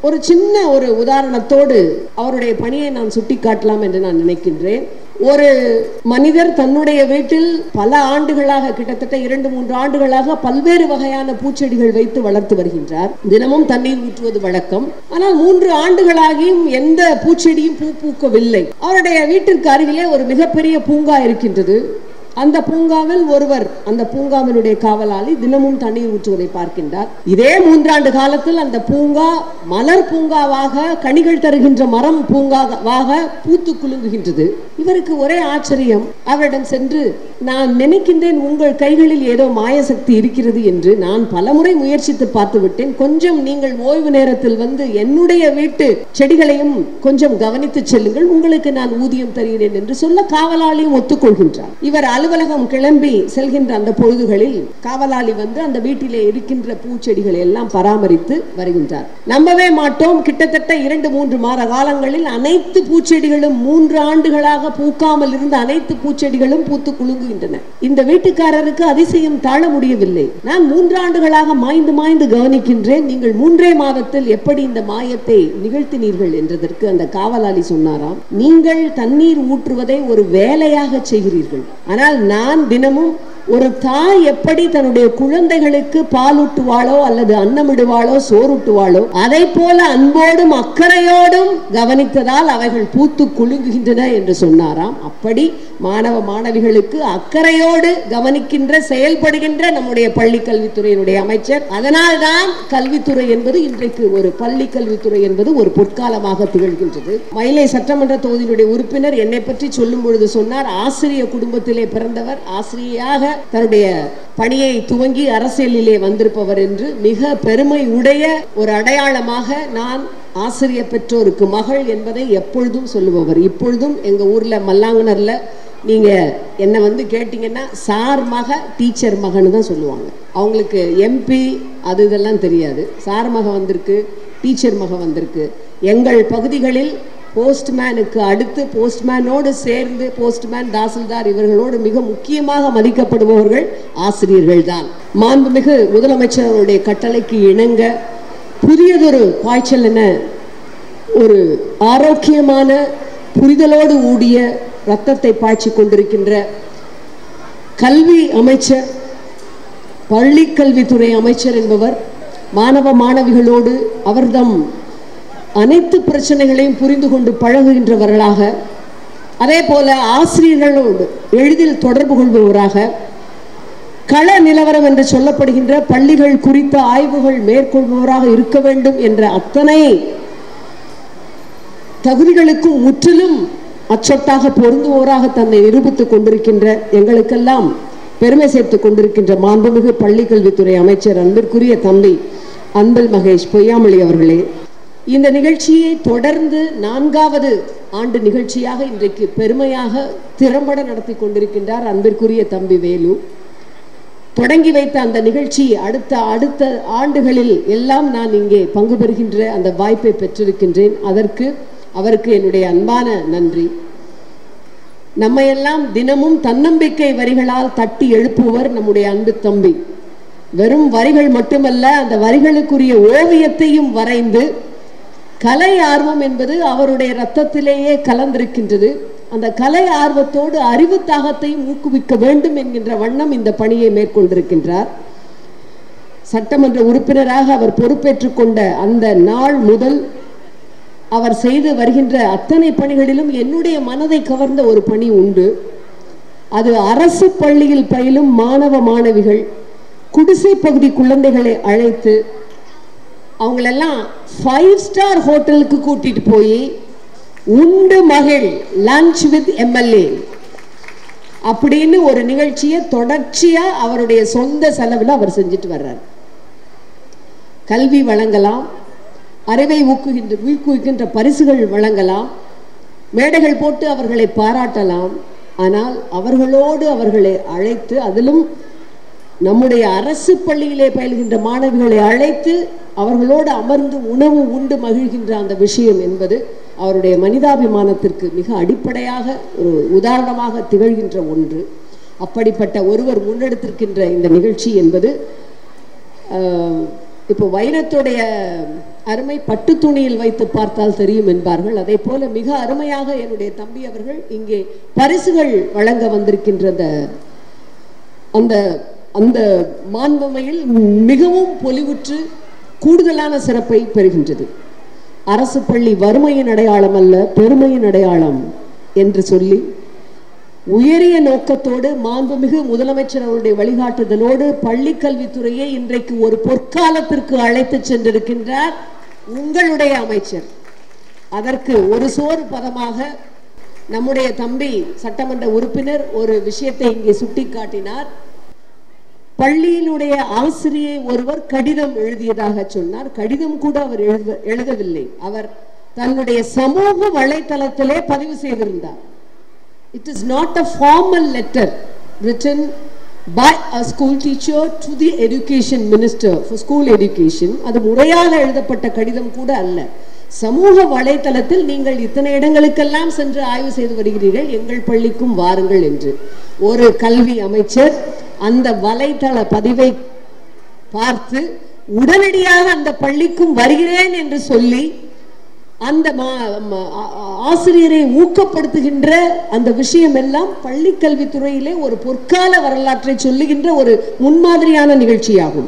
ஒரு சின்ன ஒரு உதாரணத்தோடு அவருடைய பணியை நான் சுட்டிக்காட்டலாம் என்று நான் நினைக்கின்றேன் ஒரு மனிதர் தன்னுடைய வீட்டில் பல ஆண்டுகளாக கிட்டத்தட்ட இரண்டு மூன்று ஆண்டுகளாக பல்வேறு வகையான பூச்செடிகள் வைத்து வளர்த்து வருகின்றார் தினமும் தண்ணீர் ஊற்றுவது வழக்கம் ஆனால் மூன்று ஆண்டுகளாகியும் எந்த பூச்செடியும் பூ பூக்கவில்லை அவருடைய வீட்டிற்கு அருகிலே ஒரு மிகப்பெரிய பூங்கா இருக்கின்றது அந்த பூங்காவில் ஒருவர் அந்த பூங்காவினுடைய காவலாளி தினமும் தண்ணீர் ஊற்றுவதை பார்க்கின்றார் இதே மூன்றாண்டு காலத்தில் அந்த பூங்கா மலர் பூங்காவாக கனிகள் தருகின்ற மரம் பூங்காவாக பூத்து குலுங்குகின்றது இவருக்கு ஒரே ஆச்சரியம் அவரிடம் சென்று நான் நினைக்கின்றேன் உங்கள் கைகளில் ஏதோ மாயசக்தி இருக்கிறது என்று நான் பலமுறை முயற்சித்து பார்த்து விட்டேன் கொஞ்சம் நீங்கள் ஓய்வு நேரத்தில் வந்து என்னுடைய வீட்டு செடிகளையும் கொஞ்சம் கவனித்து செல்லுங்கள் உங்களுக்கு நான் ஊதியம் தருகிறேன் என்று சொல்ல காவலாளியும் ஒத்துக்கொள்கின்றார் இவர் அலுவலகம் கிளம்பி செல்கின்ற அந்த பொழுதுகளில் காவலாளி வந்து அந்த வீட்டிலே இருக்கின்ற பூச்செடிகளை எல்லாம் பராமரித்து வருகின்றார் நம்பவே மாட்டோம் கிட்டத்தட்ட இரண்டு மூன்று மாத காலங்களில் அனைத்து பூச்செடிகளும் மூன்று ஆண்டுகளாக பூக்காமல் இருந்த அனைத்து பூச்செடிகளும் பூத்து குலுங்குகின்றன இந்த வீட்டுக்காரருக்கு அதிசயம் தாழ முடியவில்லை நான் மூன்று ஆண்டுகளாக மாய்ந்து மாய்ந்து கவனிக்கின்றேன் நீங்கள் மூன்றே மாதத்தில் எப்படி இந்த மாயத்தை நிகழ்த்தினீர்கள் என்றதற்கு அந்த காவலாளி சொன்னாராம் நீங்கள் தண்ணீர் ஊற்றுவதை ஒரு வேலையாக செய்கிறீர்கள் ஆனால் நான் தினமும் ஒரு தாய் எப்படி தன்னுடைய குழந்தைகளுக்கு பாலூட்டுவாளோ அல்லது அன்னமிடுவாளோ சோறுட்டுவாளோ அதை போல அன்போடும் அக்கறையோடும் கவனித்ததால் அவைகள் பூத்து குலுங்குகின்றன என்று சொன்னாராம் அப்படி மாணவ மாணவிகளுக்கு அக்கறையோடு கவனிக்கின்ற செயல்படுகின்ற நம்முடைய பள்ளி கல்வித்துறையினுடைய அமைச்சர் அதனால்தான் கல்வித்துறை என்பது இன்றைக்கு ஒரு பள்ளி கல்வித்துறை என்பது ஒரு பொற்காலமாக திகழ்கின்றது மயிலை சட்டமன்ற தொகுதியினுடைய உறுப்பினர் என்னை பற்றி சொல்லும் பொழுது சொன்னார் ஆசிரிய குடும்பத்திலே பிறந்தவர் ஆசிரியையாக தன்னுடைய பணியை துவங்கி அரசியலிலே வந்திருப்பவர் என்று மிக பெருமை உடைய ஒரு அடையாளமாக நான் ஆசிரிய பெற்றோருக்கு மகள் என்பதை எப்பொழுதும் சொல்லுபவர் இப்பொழுதும் எங்க ஊர்ல மல்லாங்கனர்ல நீங்க என்ன வந்து கேட்டீங்கன்னா சார் மக டீச்சர் மகன்னு தான் சொல்லுவாங்க அவங்களுக்கு எம்பி அது இதெல்லாம் தெரியாது சார் மக வந்திருக்கு டீச்சர் மக வந்திருக்கு எங்கள் பகுதிகளில் போஸ்ட்மேனுக்கு அடுத்து போஸ்ட்மேனோடு சேர்ந்து போஸ்ட்மேன் தாசில்தார் இவர்களோடு மிக முக்கியமாக மதிக்கப்படுபவர்கள் ஆசிரியர்கள் தான் மாண்புமிகு முதலமைச்சருடைய கட்டளைக்கு இணங்க புதியதொரு பாய்ச்சல் என ஒரு ஆரோக்கியமான புரிதலோடு ஊடிய ரத்தத்தை பாய்ச்சி கொண்டிருக்கின்ற கல்வி அமைச்சர் பள்ளி கல்வித்துறை அமைச்சர் என்பவர் மாணவ மாணவிகளோடு அவர்தம் அனைத்து பிரச்சனைகளையும் புரிந்து கொண்டு பழகுகின்றவர்களாக அதே போல ஆசிரியர்களோடு எளிதில் தொடர்பு கொள்பவராக கள நிலவரம் என்று சொல்லப்படுகின்ற பள்ளிகள் குறித்த ஆய்வுகள் மேற்கொள்பவராக இருக்க வேண்டும் என்ற அத்தனை தகுதிகளுக்கும் முற்றிலும் அச்சொட்டாக பொருந்துவோராக தன்னை நிரூபித்துக் கொண்டிருக்கின்ற எங்களுக்கெல்லாம் பெருமை சேர்த்துக் கொண்டிருக்கின்ற மாண்புமிகு பள்ளி கல்வித்துறை அமைச்சர் அன்பிற்குரிய தம்பி அன்பல் மகேஷ் பொய்யாமொழி அவர்களே இந்த நிகழ்ச்சியை தொடர்ந்து நான்காவது ஆண்டு நிகழ்ச்சியாக இன்றைக்கு பெருமையாக திறம்பட நடத்தி கொண்டிருக்கின்றார் அன்பிற்குரிய தம்பி வேலு தொடங்கி வைத்த அந்த நிகழ்ச்சி அடுத்த அடுத்த ஆண்டுகளில் எல்லாம் நான் இங்கே பங்கு பெறுகின்ற அந்த வாய்ப்பை பெற்றிருக்கின்றேன் அதற்கு அவருக்கு என்னுடைய அன்பான நன்றி நம்மையெல்லாம் தினமும் தன்னம்பிக்கை வரிகளால் தட்டி எழுப்புவர் நம்முடைய அன்பு தம்பி வெறும் வரிகள் மட்டுமல்ல அந்த வரிகளுக்குரிய ஓவியத்தையும் வரைந்து கலை ஆர்வம் என்பது அவருடைய ரத்தத்திலேயே கலந்திருக்கின்றது அந்த கலை ஆர்வத்தோடு அறிவு தாகத்தையும் ஊக்குவிக்க வேண்டும் என்கின்ற வண்ணம் இந்த பணியை மேற்கொண்டிருக்கின்றார் சட்டமன்ற உறுப்பினராக அவர் பொறுப்பேற்றுக் கொண்ட அந்த நாள் முதல் அவர் செய்து வருகின்ற அத்தனை பணிகளிலும் என்னுடைய மனதை கவர்ந்த ஒரு பணி உண்டு அது அரசு பள்ளியில் பயிலும் மாணவ மாணவிகள் குடிசை பகுதி குழந்தைகளை அழைத்து அவங்களெல்லாம் ஃபைவ் ஸ்டார் ஹோட்டலுக்கு கூட்டிட்டு போய் உண்டு மகிழ் லஞ்ச் வித் எம்எல்ஏ அப்படின்னு ஒரு நிகழ்ச்சியை தொடர்ச்சியா அவருடைய சொந்த செலவில் அவர் செஞ்சுட்டு வர்றார் கல்வி வழங்கலாம் அறிவை ஊக்குகின்ற ஊக்குவிக்கின்ற பரிசுகள் வழங்கலாம் மேடைகள் போட்டு அவர்களை பாராட்டலாம் ஆனால் அவர்களோடு அவர்களை அழைத்து அதிலும் நம்முடைய அரசு பள்ளியிலே பயில்கின்ற மாணவிகளை அழைத்து அவர்களோடு அமர்ந்து உணவு உண்டு மகிழ்கின்ற அந்த விஷயம் என்பது அவருடைய மனிதாபிமானத்திற்கு மிக அடிப்படையாக ஒரு உதாரணமாக திகழ்கின்ற ஒன்று அப்படிப்பட்ட ஒருவர் முன்னெடுத்திருக்கின்ற இந்த நிகழ்ச்சி என்பது ஆஹ், இப்போ வைரத்துடைய அருமை பட்டு துணியில் வைத்து பார்த்தால் தெரியும் என்பார்கள் அதே போல மிக அருமையாக என்னுடைய தம்பி அவர்கள் இங்கே பரிசுகள் வழங்க வந்திருக்கின்ற அந்த அந்த அந்த மாண்பமையில் மிகவும் பொலிவுற்று கூடுதலான சிறப்பை பெறுகின்றது அரசு பள்ளி வறுமையின் அடையாளம் அல்ல பெருமையின் அடையாளம் என்று சொல்லி உயரிய நோக்கத்தோடு மாண்புமிகு முதலமைச்சர் அவருடைய வழிகாட்டுதலோடு பள்ளி கல்வித்துறையை இன்றைக்கு ஒரு பொற்காலத்திற்கு அழைத்து சென்றிருக்கின்றார் உங்களுடைய அமைச்சர் அதற்கு ஒரு சோறு பதமாக நம்முடைய தம்பி சட்டமன்ற உறுப்பினர் ஒரு விஷயத்தை இங்கே சுட்டிக்காட்டினார் பள்ளியினுடைய ஆசிரியை ஒருவர் கடிதம் எழுதியதாக சொன்னார் கடிதம் கூட அவர் எழுத எழுதவில்லை அவர் தன்னுடைய சமூக வலைத்தளத்திலே பதிவு செய்திருந்தார் It is not a formal letter written by a school teacher to the education minister for school education. அது முறையாக எழுதப்பட்ட கடிதம் கூட அல்ல சமூக வலைத்தளத்தில் நீங்கள் இத்தனை இடங்களுக்கெல்லாம் சென்று ஆய்வு செய்து வருகிறீர்கள் எங்கள் பள்ளிக்கும் வாருங்கள் என்று ஒரு கல்வி அமைச்சர் அந்த வலைத்தள பதிவை பார்த்து உடனடியாக அந்த பள்ளிக்கும் வருகிறேன் என்று சொல்லி அந்த மா- ம- ஆ- ஆ- ஆசிரியரை ஊக்கப்படுத்துகின்ற அந்த விஷயம் எல்லாம் பள்ளி கல்வித்துறையிலே ஒரு பொற்கால வரலாற்றை சொல்லுகின்ற ஒரு முன்மாதிரியான நிகழ்ச்சியாகும்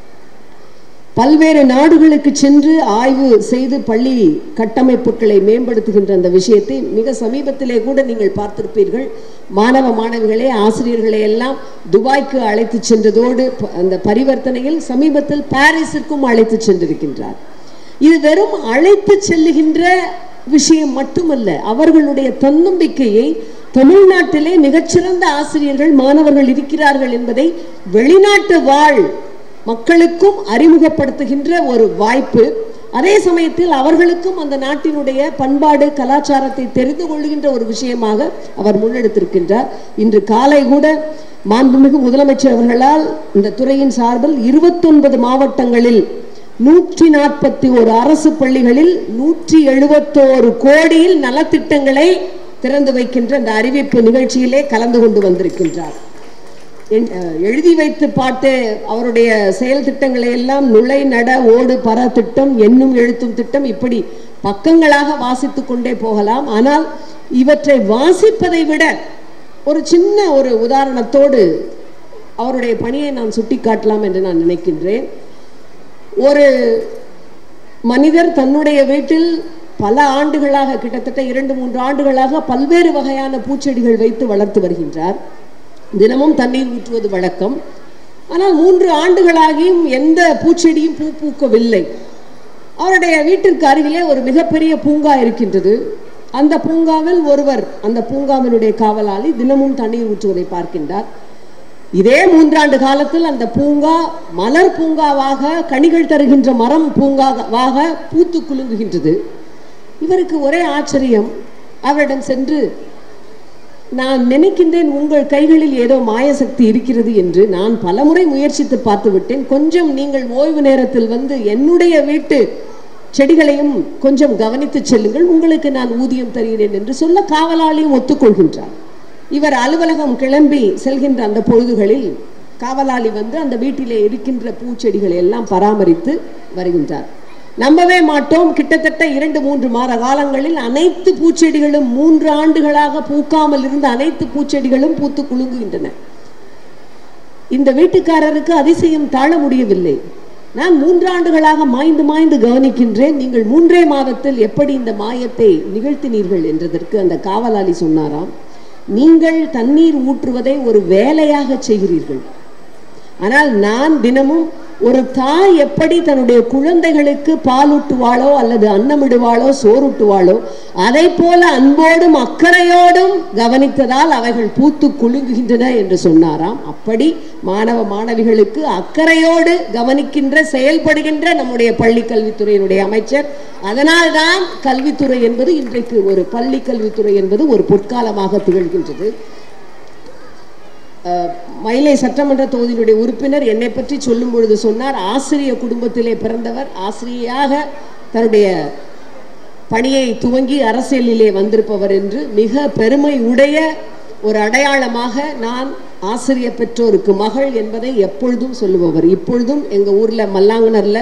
பல்வேறு நாடுகளுக்கு சென்று ஆய்வு செய்து பள்ளி கட்டமைப்புகளை மேம்படுத்துகின்ற அந்த விஷயத்தை மிக சமீபத்திலே கூட நீங்கள் பார்த்திருப்பீர்கள் மாணவ மாணவிகளே ஆசிரியர்களை எல்லாம் துபாய்க்கு அழைத்து சென்றதோடு ப- அந்த பரிவர்த்தனையில் சமீபத்தில் பாரிஸிற்கும் அழைத்து சென்றிருக்கின்றார் இது வெறும் அழைத்து செல்லுகின்ற விஷயம் மட்டுமல்ல அவர்களுடைய தன்னம்பிக்கையை தமிழ்நாட்டிலே மிகச்சிறந்த ஆசிரியர்கள் மாணவர்கள் இருக்கிறார்கள் என்பதை வெளிநாட்டு வாழ் மக்களுக்கும் அறிமுகப்படுத்துகின்ற ஒரு வாய்ப்பு அதே சமயத்தில் அவர்களுக்கும் அந்த நாட்டினுடைய பண்பாடு கலாச்சாரத்தை தெரிந்து கொள்கின்ற ஒரு விஷயமாக அவர் முன்னெடுத்திருக்கின்றார் இன்று காலை கூட மாண்புமிகு முதலமைச்சர் அவர்களால் இந்த துறையின் சார்பில் இருபத்தொன்பது மாவட்டங்களில் நூற்றி நாற்பத்தி ஒரு அரசு பள்ளிகளில் நூற்றி எழுபத்தோரு கோடியில் நலத்திட்டங்களை திறந்து வைக்கின்ற அந்த அறிவிப்பு நிகழ்ச்சியிலே கலந்து கொண்டு வந்திருக்கின்றார் என்- அஹ், எழுதி வைத்து பார்த்து அவருடைய செயல் திட்டங்களை எல்லாம் நுழை நட ஓடு பர திட்டம் எண்ணும் எழுத்தும் திட்டம் இப்படி பக்கங்களாக வாசித்துக் கொண்டே போகலாம் ஆனால் இவற்றை வாசிப்பதை விட ஒரு சின்ன ஒரு உதாரணத்தோடு அவருடைய பணியை நான் சுட்டிக்காட்டலாம் என்று நான் நினைக்கின்றேன் ஒரு மனிதர் தன்னுடைய வீட்டில் பல ஆண்டுகளாக கிட்டத்தட்ட இரண்டு மூன்று ஆண்டுகளாக பல்வேறு வகையான பூச்செடிகள் வைத்து வளர்த்து வருகின்றார் தினமும் தண்ணீர் ஊற்றுவது வழக்கம் ஆனால் மூன்று ஆண்டுகளாகியும் எந்த பூச்செடியும் பூ பூக்கவில்லை அவருடைய வீட்டிற்கு அருகிலே ஒரு மிகப்பெரிய பூங்கா இருக்கின்றது அந்த பூங்காவில் ஒருவர் அந்த பூங்காவினுடைய காவலாளி தினமும் தண்ணீர் ஊற்றுவதை பார்க்கின்றார் இதே மூன்றாண்டு காலத்தில் அந்த பூங்கா மலர் பூங்காவாக கனிகள் தருகின்ற மரம் பூங்காவாக பூத்து குலுங்குகின்றது இவருக்கு ஒரே ஆச்சரியம் அவரிடம் சென்று நான் நினைக்கின்றேன் உங்கள் கைகளில் ஏதோ மாயசக்தி இருக்கிறது என்று நான் பலமுறை முயற்சித்து பார்த்து விட்டேன் கொஞ்சம் நீங்கள் ஓய்வு நேரத்தில் வந்து என்னுடைய வீட்டு செடிகளையும் கொஞ்சம் கவனித்து செல்லுங்கள் உங்களுக்கு நான் ஊதியம் தருகிறேன் என்று சொல்ல காவலாளியும் ஒத்துக்கொள்கின்றார் இவர் அலுவலகம் கிளம்பி செல்கின்ற அந்த பொழுதுகளில் காவலாளி வந்து அந்த வீட்டிலே இருக்கின்ற பூச்செடிகளை எல்லாம் பராமரித்து வருகின்றார் நம்பவே மாட்டோம் கிட்டத்தட்ட இரண்டு மூன்று மாத காலங்களில் அனைத்து பூச்செடிகளும் மூன்று ஆண்டுகளாக பூக்காமல் இருந்த அனைத்து பூச்செடிகளும் பூத்து குலுங்குகின்றன இந்த வீட்டுக்காரருக்கு அதிசயம் தாழ முடியவில்லை நான் மூன்று ஆண்டுகளாக மாய்ந்து மாய்ந்து கவனிக்கின்றேன் நீங்கள் மூன்றே மாதத்தில் எப்படி இந்த மாயத்தை நிகழ்த்தினீர்கள் என்றதற்கு அந்த காவலாளி சொன்னாராம் நீங்கள் தண்ணீர் ஊற்றுவதை ஒரு வேலையாக செய்கிறீர்கள் ஆனால் நான் தினமும் ஒரு தாய் எப்படி தன்னுடைய குழந்தைகளுக்கு பாலூட்டுவாளோ அல்லது அன்னமிடுவாளோ சோறுட்டுவாளோ அதை போல அன்போடும் அக்கறையோடும் கவனித்ததால் அவைகள் பூத்து குலுங்குகின்றன என்று சொன்னாராம் அப்படி மாணவ மாணவிகளுக்கு அக்கறையோடு கவனிக்கின்ற செயல்படுகின்ற நம்முடைய பள்ளி கல்வித்துறையினுடைய அமைச்சர் அதனால்தான் கல்வித்துறை என்பது இன்றைக்கு ஒரு பள்ளி கல்வித்துறை என்பது ஒரு பொற்காலமாக திகழ்கின்றது அஹ், மயிலை சட்டமன்ற தொகுதியினுடைய உறுப்பினர் என்னை பற்றி சொல்லும் பொழுது சொன்னார் ஆசிரிய குடும்பத்திலே பிறந்தவர் ஆசிரியையாக தன்னுடைய பணியை துவங்கி அரசியலிலே வந்திருப்பவர் என்று மிக பெருமை உடைய ஒரு அடையாளமாக நான் ஆசிரிய பெற்றோருக்கு மகள் என்பதை எப்பொழுதும் சொல்லுபவர் இப்பொழுதும் எங்க ஊர்ல மல்லாங்கனர்ல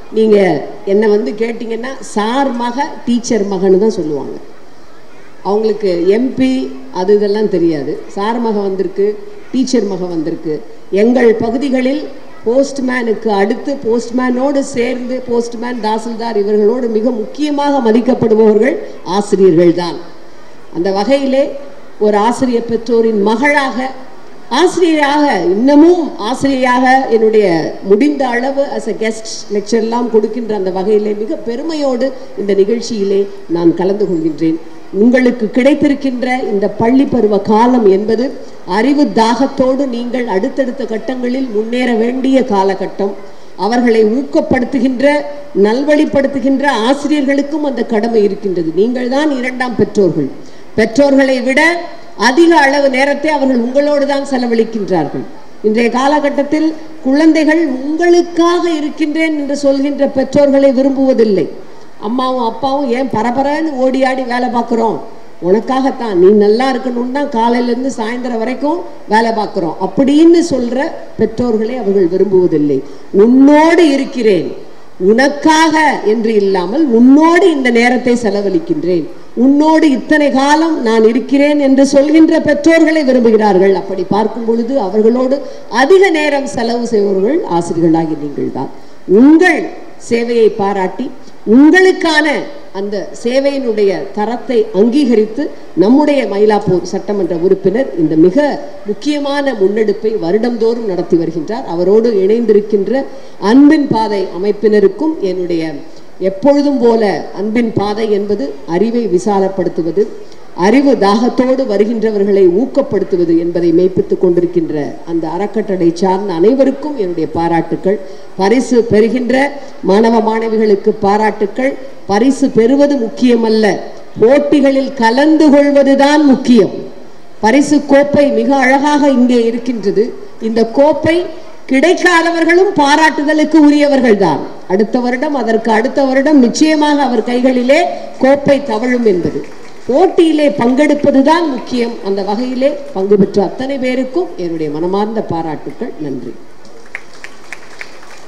நீங்க என்ன வந்து கேட்டீங்கன்னா சார் மக டீச்சர் மகன்னு தான் சொல்லுவாங்க அவங்களுக்கு எம்பி அது இதெல்லாம் தெரியாது சார் மக வந்திருக்கு டீச்சர் மக வந்திருக்கு எங்கள் பகுதிகளில் போஸ்ட்மேனுக்கு அடுத்து போஸ்ட்மேனோடு சேர்ந்து போஸ்ட்மேன் தாசில்தார் இவர்களோடு மிக முக்கியமாக மதிக்கப்படுபவர்கள் ஆசிரியர்கள் தான் அந்த வகையிலே ஒரு ஆசிரியர் பெற்றோரின் மகளாக ஆசிரியராக இன்னமும் ஆசிரியராக என்னுடைய முடிந்த அளவு அஸ் அ கெஸ்ட் லெக்சர்லாம் கொடுக்கின்ற அந்த வகையிலே மிக பெருமையோடு இந்த நிகழ்ச்சியிலே நான் கலந்து கொள்கின்றேன் உங்களுக்கு கிடைத்திருக்கின்ற இந்த பள்ளி பருவ காலம் என்பது அறிவு தாகத்தோடு நீங்கள் அடுத்தடுத்த கட்டங்களில் முன்னேற வேண்டிய காலகட்டம் அவர்களை ஊக்கப்படுத்துகின்ற நல்வழிப்படுத்துகின்ற ஆசிரியர்களுக்கும் அந்த கடமை இருக்கின்றது நீங்கள் தான் இரண்டாம் பெற்றோர்கள் பெற்றோர்களை விட அதிக அளவு நேரத்தை அவர்கள் உங்களோடு தான் செலவழிக்கின்றார்கள் இன்றைய காலகட்டத்தில் குழந்தைகள் உங்களுக்காக இருக்கின்றேன் என்று சொல்கின்ற பெற்றோர்களை விரும்புவதில்லை அம்மாவும் அப்பாவும் ஏன் பரபரன்னு ஓடி ஆடி வேலை பார்க்குறோம் உனக்காகத்தான் நீ நல்லா இருக்கணும்னு தான் காலையிலேருந்து சாயந்தரம் வரைக்கும் வேலை பார்க்குறோம் அப்படின்னு சொல்ற பெற்றோர்களை அவர்கள் விரும்புவதில்லை உன்னோடு இருக்கிறேன் உனக்காக என்று இல்லாமல் உன்னோடு இந்த நேரத்தை செலவழிக்கின்றேன் உன்னோடு இத்தனை காலம் நான் இருக்கிறேன் என்று சொல்கின்ற பெற்றோர்களை விரும்புகிறார்கள் அப்படி பார்க்கும் பொழுது அவர்களோடு அதிக நேரம் செலவு செய்பவர்கள் ஆசிரியர்களாகி நீங்கள் தான் உங்கள் சேவையை பாராட்டி உங்களுக்கான அந்த சேவையினுடைய தரத்தை அங்கீகரித்து நம்முடைய மயிலாப்பூர் சட்டமன்ற உறுப்பினர் இந்த மிக முக்கியமான முன்னெடுப்பை வருடந்தோறும் நடத்தி வருகின்றார் அவரோடு இணைந்திருக்கின்ற அன்பின் பாதை அமைப்பினருக்கும் என்னுடைய எப்பொழுதும் போல அன்பின் பாதை என்பது அறிவை விசாலப்படுத்துவது அறிவு தாகத்தோடு வருகின்றவர்களை ஊக்கப்படுத்துவது என்பதை மெய்ப்பித்துக் கொண்டிருக்கின்ற அந்த அறக்கட்டளை சார்ந்த அனைவருக்கும் என்னுடைய பாராட்டுக்கள் பரிசு பெறுகின்ற மாணவ மாணவிகளுக்கு பாராட்டுக்கள் பரிசு பெறுவது முக்கியமல்ல போட்டிகளில் கலந்து கொள்வதுதான் முக்கியம் பரிசு கோப்பை மிக அழகாக இங்கே இருக்கின்றது இந்த கோப்பை கிடைக்காதவர்களும் பாராட்டுதலுக்கு உரியவர்கள் தான் அடுத்த வருடம் அதற்கு அடுத்த வருடம் நிச்சயமாக அவர் கைகளிலே கோப்பை தவழும் என்பது போட்டியிலே பங்கெடுப்பதுதான் முக்கியம் அந்த வகையிலே பங்கு பெற்ற அத்தனை பேருக்கும் என்னுடைய மனமார்ந்த பாராட்டுக்கள் நன்றி